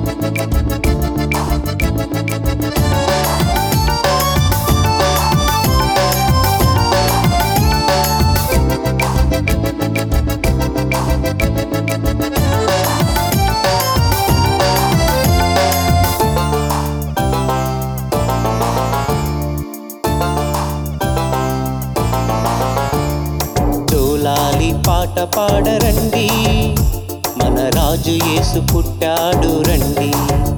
జోలాలి పాట పాడరండి మన రాజు యేసు పుట్టాడు రండి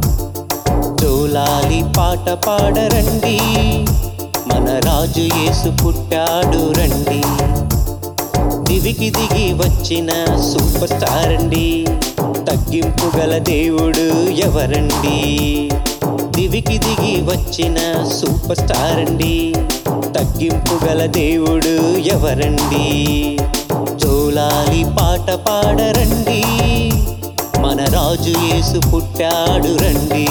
జోలాలి పాట పాడరండి మన రాజు యేసు పుట్టాడు రండి దివికి దిగి వచ్చిన సూపర్ స్టార్ అండి తగ్గింపు గల దేవుడు ఎవరండి దివికి దిగి వచ్చిన సూపర్ స్టార్ అండి తగ్గింపు గల దేవుడు ఎవరండి జోలాలి పాట పాడరండి మన రాజు యేసు పుట్టాడు రండి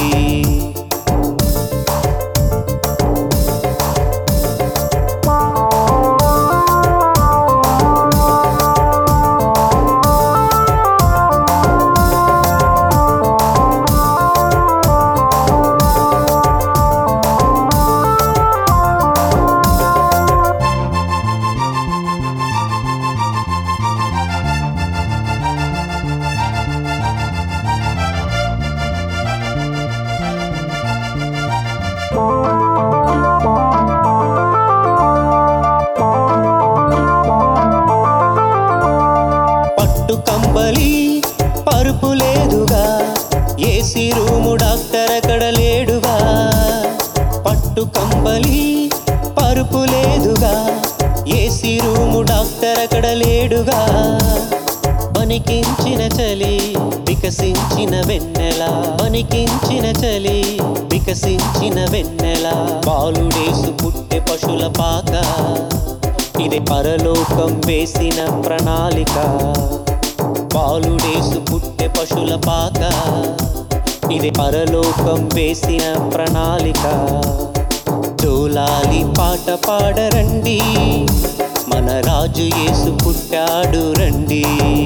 పట్టు కంబలి పరుపు లేదుగా ఏసీ రూము డాక్టర్ అక్కడ లేడుగా పట్టు కంబలి పరుపు లేదుగా ఏసీ రూము డాక్టర్ అక్కడ లేడుగా పనికించిన చలి వికసించిన వెన్నెల పనికించిన చలి వికసించిన వెన్నెల బాలుడేసు పుట్టె పశుల పాక ఇది పరలోకం వేసిన ప్రణాళిక బాలుడేసు పుట్టె పశుల పాక ఇది పరలోకం వేసిన ప్రణాళిక జోలాలి పాట పాడరండి మన రాజు యేసు పుట్టాడు రండి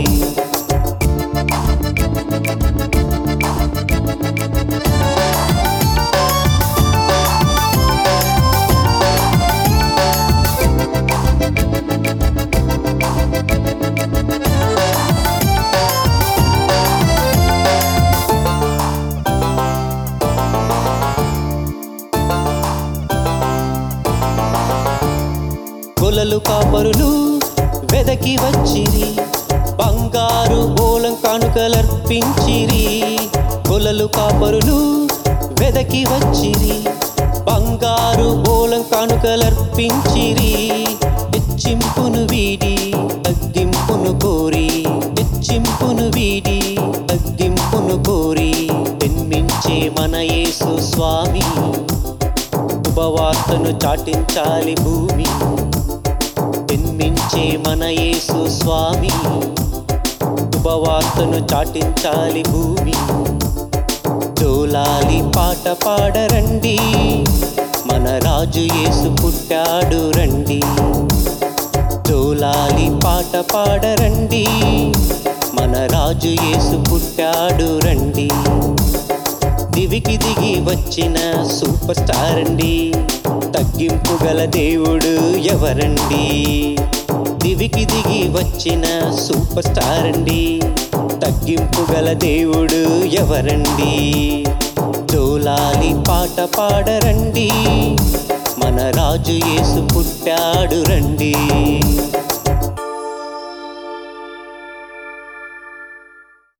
గొలలు కాపరులు వెదకి వచ్చిరి బంగారు ఓలం కానుకలర్పించిరి గొలలు కాపరులు వెదకి వచ్చిరి బంగారు ఓలం కానుకలర్పించిరి హెచ్చింపును వీడి తగ్గింపును కోరి హెచ్చింపును వీడి తగ్గింపును కోరి జన్మించే మన యేసు స్వామి శుభవార్తను చాటించాలి భూమి జన్మించే మన యేసు స్వామి శుభవార్తను చాటించాలి భూమి జోలాలి పాట పాడరండి మన రాజు యేసు పుట్టాడు రండి జోలాలి పాట పాడరండి మన రాజు యేసు పుట్టాడు రండి దివికి దిగి వచ్చిన సూపర్ స్టార్ అండి తగ్గింపు గల దేవుడు ఎవరండి దివికి దిగి వచ్చిన సూపర్ స్టార్ అండి తగ్గింపు గల దేవుడు ఎవరండి జోలాలి పాట పాడరండి మన రాజు యేసు పుట్టాడు రండి